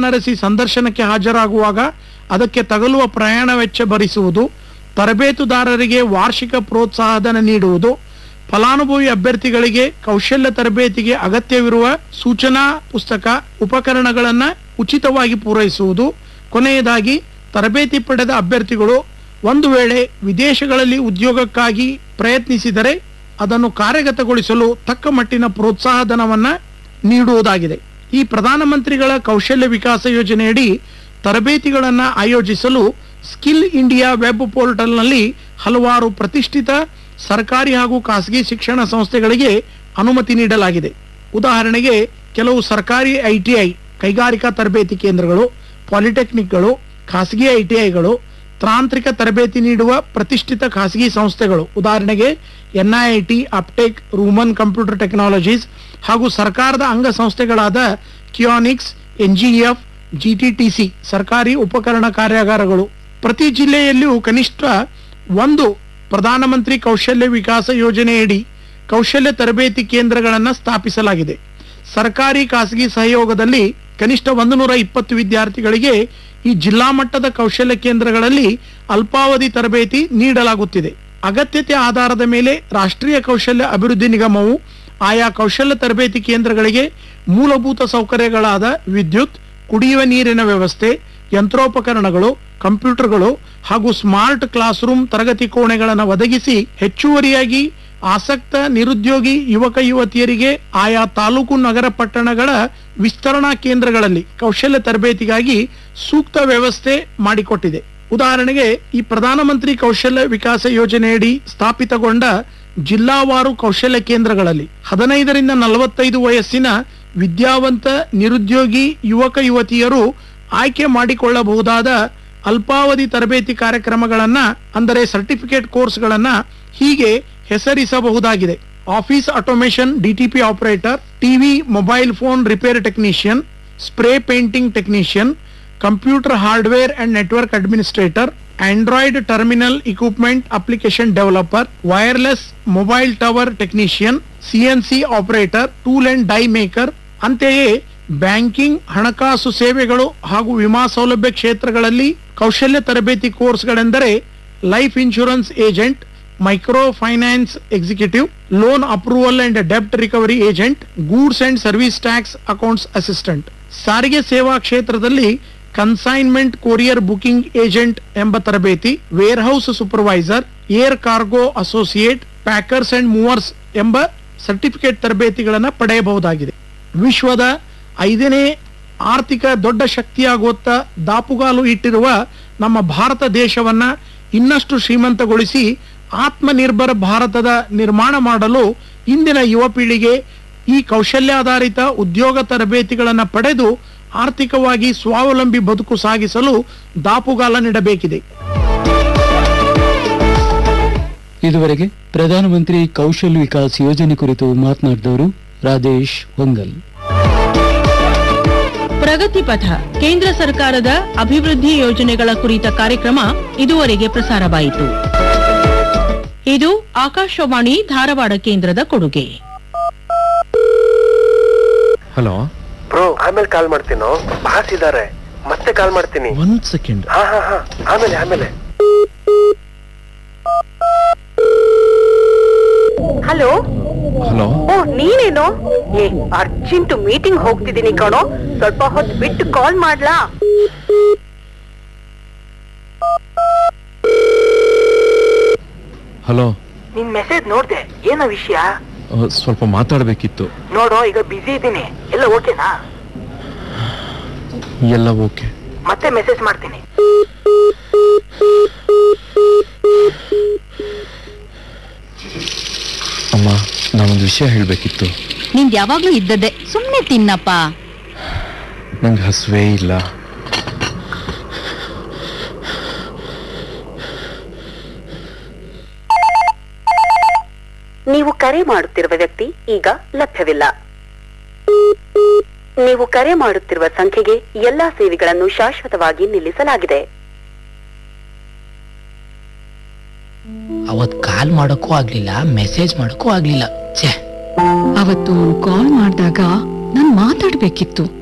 ಸಾವನ್ನರಸಿ ಸಂದರ್ಶನಕ್ಕೆ ಹಾಜರಾಗುವಾಗ ಅದಕ್ಕೆ ತಗಲುವ ಪ್ರಯಾಣ ವೆಚ್ಚ ಭರಿಸುವುದು ತರಬೇತುದಾರರಿಗೆ ವಾರ್ಷಿಕ ಪ್ರೋತ್ಸಾಹಧನ ನೀಡುವುದು ಫಲಾನುಭವಿ ಅಭ್ಯರ್ಥಿಗಳಿಗೆ ಕೌಶಲ್ಯ ತರಬೇತಿಗೆ ಅಗತ್ಯವಿರುವ ಸೂಚನಾ ಪುಸ್ತಕ ಉಪಕರಣಗಳನ್ನು ಉಚಿತವಾಗಿ ಪೂರೈಸುವುದು ಕೊನೆಯದಾಗಿ ತರಬೇತಿ ಪಡೆದ ಅಭ್ಯರ್ಥಿಗಳು ಒಂದು ವೇಳೆ ವಿದೇಶಗಳಲ್ಲಿ ಉದ್ಯೋಗಕ್ಕಾಗಿ ಪ್ರಯತ್ನಿಸಿದರೆ ಅದನ್ನು ಕಾರ್ಯಗತಗೊಳಿಸಲು ತಕ್ಕ ಮಟ್ಟಿನ ಪ್ರೋತ್ಸಾಹಧನವನ್ನ ನೀಡುವುದಾಗಿದೆ ಈ ಪ್ರಧಾನಮಂತ್ರಿಗಳ ಕೌಶಲ್ಯ ವಿಕಾಸ ಯೋಜನೆಯಡಿ ತರಬೇತಿಗಳನ್ನು ಆಯೋಜಿಸಲು ಸ್ಕಿಲ್ ಇಂಡಿಯಾ ವೆಬ್ ಪೋರ್ಟಲ್ನಲ್ಲಿ ಹಲವಾರು ಪ್ರತಿಷ್ಠಿತ ಸರ್ಕಾರಿ ಹಾಗೂ ಖಾಸಗಿ ಶಿಕ್ಷಣ ಸಂಸ್ಥೆಗಳಿಗೆ ಅನುಮತಿ ನೀಡಲಾಗಿದೆ ಉದಾಹರಣೆಗೆ ಕೆಲವು ಸರ್ಕಾರಿ ಐಟಿಐ ಕೈಗಾರಿಕಾ ತರಬೇತಿ ಕೇಂದ್ರಗಳು ಪಾಲಿಟೆಕ್ನಿಕ್ಗಳು ಖಾಸಗಿ ಐಟಿಐಗಳು ತಾಂತ್ರಿಕ ತರಬೇತಿ ನೀಡುವ ಪ್ರತಿಷ್ಠಿತ ಖಾಸಗಿ ಸಂಸ್ಥೆಗಳು ಉದಾಹರಣೆಗೆ ಎನ್ಐಐಟಿ ಅಪ್ಟೆಕ್ ರೂಮನ್ ಕಂಪ್ಯೂಟರ್ ಟೆಕ್ನಾಲಜೀಸ್ ಹಾಗೂ ಸರ್ಕಾರದ ಅಂಗಸಂಸ್ಥೆಗಳಾದ ಕಿಯಾನಿಕ್ಸ್ ಎನ್ಜಿಎಫ್ ಜಿಟಿಟಿಸಿ ಸರ್ಕಾರಿ ಉಪಕರಣ ಕಾರ್ಯಾಗಾರಗಳು ಪ್ರತಿ ಜಿಲ್ಲೆಯಲ್ಲಿಯೂ ಕನಿಷ್ಠ ಒಂದು ಪ್ರಧಾನಮಂತ್ರಿ ಕೌಶಲ್ಯ ವಿಕಾಸ ಯೋಜನೆಯಡಿ ಕೌಶಲ್ಯ ತರಬೇತಿ ಕೇಂದ್ರಗಳನ್ನು ಸ್ಥಾಪಿಸಲಾಗಿದೆ ಸರ್ಕಾರಿ ಖಾಸಗಿ ಸಹಯೋಗದಲ್ಲಿ ಕನಿಷ್ಠ ಒಂದು ನೂರ ಇಪ್ಪತ್ತು ವಿದ್ಯಾರ್ಥಿಗಳಿಗೆ ಈ ಜಿಲ್ಲಾ ಮಟ್ಟದ ಕೌಶಲ್ಯ ಕೇಂದ್ರಗಳಲ್ಲಿ ಅಲ್ಪಾವಧಿ ತರಬೇತಿ ನೀಡಲಾಗುತ್ತಿದೆ ಅಗತ್ಯತೆ ಆಧಾರದ ಮೇಲೆ ರಾಷ್ಟ್ರೀಯ ಕೌಶಲ್ಯ ಅಭಿವೃದ್ಧಿ ನಿಗಮವು ಆಯಾ ಕೌಶಲ್ಯ ತರಬೇತಿ ಕೇಂದ್ರಗಳಿಗೆ ಮೂಲಭೂತ ಸೌಕರ್ಯಗಳಾದ ವಿದ್ಯುತ್ ಕುಡಿಯುವ ನೀರಿನ ವ್ಯವಸ್ಥೆ ಯಂತ್ರೋಪಕರಣಗಳು ಕಂಪ್ಯೂಟರ್ಗಳು ಹಾಗೂ ಸ್ಮಾರ್ಟ್ ಕ್ಲಾಸ್ ರೂಮ್ ತರಗತಿ ಕೋಣೆಗಳನ್ನು ಒದಗಿಸಿ ಹೆಚ್ಚುವರಿಯಾಗಿ ಆಸಕ್ತ ನಿರುದ್ಯೋಗಿ ಯುವಕ ಯುವತಿಯರಿಗೆ ಆಯಾ ತಾಲೂಕು ನಗರ ಪಟ್ಟಣಗಳ ವಿಸ್ತರಣಾ ಕೇಂದ್ರಗಳಲ್ಲಿ ಕೌಶಲ್ಯ ತರಬೇತಿಗಾಗಿ ಸೂಕ್ತ ವ್ಯವಸ್ಥೆ ಮಾಡಿಕೊಟ್ಟಿದೆ ಉದಾಹರಣೆಗೆ ಈ ಪ್ರಧಾನಮಂತ್ರಿ ಕೌಶಲ್ಯ ವಿಕಾಸ ಯೋಜನೆಯಡಿ ಸ್ಥಾಪಿತಗೊಂಡ ಜಿಲ್ಲಾವಾರು ಕೌಶಲ್ಯ ಕೇಂದ್ರಗಳಲ್ಲಿ ಹದಿನೈದರಿಂದ ನಲವತ್ತೈದು ವಯಸ್ಸಿನ ವಿದ್ಯಾವಂತ ನಿರುದ್ಯೋಗಿ ಯುವಕ ಯುವತಿಯರು ಆಯ್ಕೆ ಮಾಡಿಕೊಳ್ಳಬಹುದಾದ ಅಲ್ಪಾವಧಿ ತರಬೇತಿ ಕಾರ್ಯಕ್ರಮಗಳನ್ನ ಅಂದರೆ ಸರ್ಟಿಫಿಕೇಟ್ ಕೋರ್ಸ್ಗಳನ್ನ ಹೀಗೆ ಹೆಸರಿಸಬಹುದಾಗಿದೆ office automation DTP operator TV mobile phone repair technician spray painting technician computer hardware and network administrator android terminal equipment application developer wireless mobile tower technician CNC operator tool and die maker ಅಂತೆಯೇ banking ಹಣಕಾಸು ಸೇವೆಗಳು ಹಾಗೂ ವಿಮಾ ಸೌಲಭ್ಯ ಕ್ಷೇತ್ರಗಳಲ್ಲಿ ಕೌಶಲ್ಯ ತರಬೇತಿ ಕೋರ್ಸ್ಗಳೆಂದರೆ life insurance agent micro finance executive loan approval and ಡೆಬ್ಟ್ recovery agent goods and service tax accounts assistant ಸಾರಿಗೆ ಸೇವಾ ಕ್ಷೇತ್ರದಲ್ಲಿ ಕನ್ಸೈನ್ಮೆಂಟ್ ಕೊರಿಯರ್ ಬುಕಿಂಗ್ ಏಜೆಂಟ್ ಎಂಬ ತರಬೇತಿ warehouse supervisor air cargo associate packers and movers ಎಂಬ ಸರ್ಟಿಫಿಕೇಟ್ ತರಬೇತಿಗಳನ್ನು ಪಡೆಯಬಹುದಾಗಿದೆ ವಿಶ್ವದ ಐದನೇ ಆರ್ಥಿಕ ದೊಡ್ಡ ಶಕ್ತಿಯಾಗುವತ್ತ ದಾಪುಗಾಲು ಇಟ್ಟಿರುವ ನಮ್ಮ ಭಾರತ ದೇಶವನ್ನ ಇನ್ನಷ್ಟು ಶ್ರೀಮಂತಗೊಳಿಸಿ ಆತ್ಮನಿರ್ಭರ ಭಾರತದ ನಿರ್ಮಾಣ ಮಾಡಲು ಇಂದಿನ ಯುವ ಪೀಳಿಗೆ ಈ ಕೌಶಲ್ಯಾಧಾರಿತ ಉದ್ಯೋಗ ತರಬೇತಿಗಳನ್ನು ಪಡೆದು ಆರ್ಥಿಕವಾಗಿ ಸ್ವಾವಲಂಬಿ ಬದುಕು ಸಾಗಿಸಲು ದಾಪುಗಾಲ ನೀಡಬೇಕಿದೆ ಇದುವರೆಗೆ ಪ್ರಧಾನಮಂತ್ರಿ ಕೌಶಲ್ ವಿಕಾಸ್ ಯೋಜನೆ ಕುರಿತು ಮಾತನಾಡಿದವರು ರಾಜೇಶ್ ಹೊಂಗಲ್ ಪ್ರಗತಿ ಪಥ ಕೇಂದ್ರ ಸರ್ಕಾರದ ಅಭಿವೃದ್ಧಿ ಯೋಜನೆಗಳ ಕುರಿತ ಕಾರ್ಯಕ್ರಮ ಇದುವರೆಗೆ ಪ್ರಸಾರವಾಯಿತು ಇದು ಆಕಾಶವಾಣಿ ಧಾರವಾಡ ಕೇಂದ್ರದ ಕೊಡುಗೆ ಹಲೋ ಬ್ರೋ ಆಮೇಲೆ ಕಾಲ್ ಮಾಡ್ತೀನೋ ಬಾಸ್ ಇದಾರೆ ಮತ್ತೆ ಕಾಲ್ ಮಾಡ್ತೀನಿ ಒಂದ್ ಸೆಕೆಂಡ್ ಹಾ ಹಾ ಹಾ ಆಮೇಲೆ ಆಮೇಲೆ ಹಲೋ ಹಲೋ ಓ ನೀನೇನು ಏ ಅರ್ಜೆಂಟ್ ಮೀಟಿಂಗ್ ಹೋಗ್ತಿದ್ದೀನಿ ಕಣೋ ಸ್ವಲ್ಪ ಹೊತ್ತು ಬಿಟ್ಟು ಕಾಲ್ ಮಾಡ್ಲಾ ಹಲೋ ನಿನ್ ಮೆಸೇಜ್ ನೋಡ್ದೆ ಏನೋ ವಿಷಯ ಅಹ್, ಸ್ವಲ್ಪ ಮಾತಾಡ್ಬೇಕಿತ್ತು ನೋಡು ಈಗ ಬಿಸಿ ಇದ್ದೀನಿ ಎಲ್ಲ ಓಕೆನಾ ಎಲ್ಲ ಓಕೆ ಮತ್ತೆ ಮೆಸೇಜ್ ಮಾಡ್ತೀನಿ ಅಮ್ಮ ನಾನೊಂದು ವಿಷಯ ಹೇಳ್ಬೇಕಿತ್ತು ನಿಂದ್ ಯಾವಾಗ್ಲೂ ಇದ್ದದ್ದೇ ಸುಮ್ನೆ ತಿನ್ನಪ್ಪ ನಂಗೆ ಹಸುವೇ ಇಲ್ಲ ನೀವು ಕರೆ ಮಾಡುತ್ತಿರುವ ವ್ಯಕ್ತಿ ಈಗ ಲಭ್ಯವಿಲ್ಲ ನೀವು ಕರೆ ಮಾಡುತ್ತಿರುವ ಸಂಖ್ಯೆಗೆ ಎಲ್ಲಾ ಸೇವೆಗಳನ್ನು ಶಾಶ್ವತವಾಗಿ ನಿಲ್ಲಿಸಲಾಗಿದೆ ಅವತ್ ಕಾಲ್ ಮಾಡಕ್ಕೂ ಆಗ್ಲಿಲ್ಲ ಮೆಸೇಜ್ ಮಾಡಕ್ಕೂ ಆಗ್ಲಿಲ್ಲ ಛೇ ಅವತ್ತು ಕಾಲ್ ಮಾಡಿದಾಗ ನಾನ್ ಮಾತಾಡ್ಬೇಕಿತ್ತು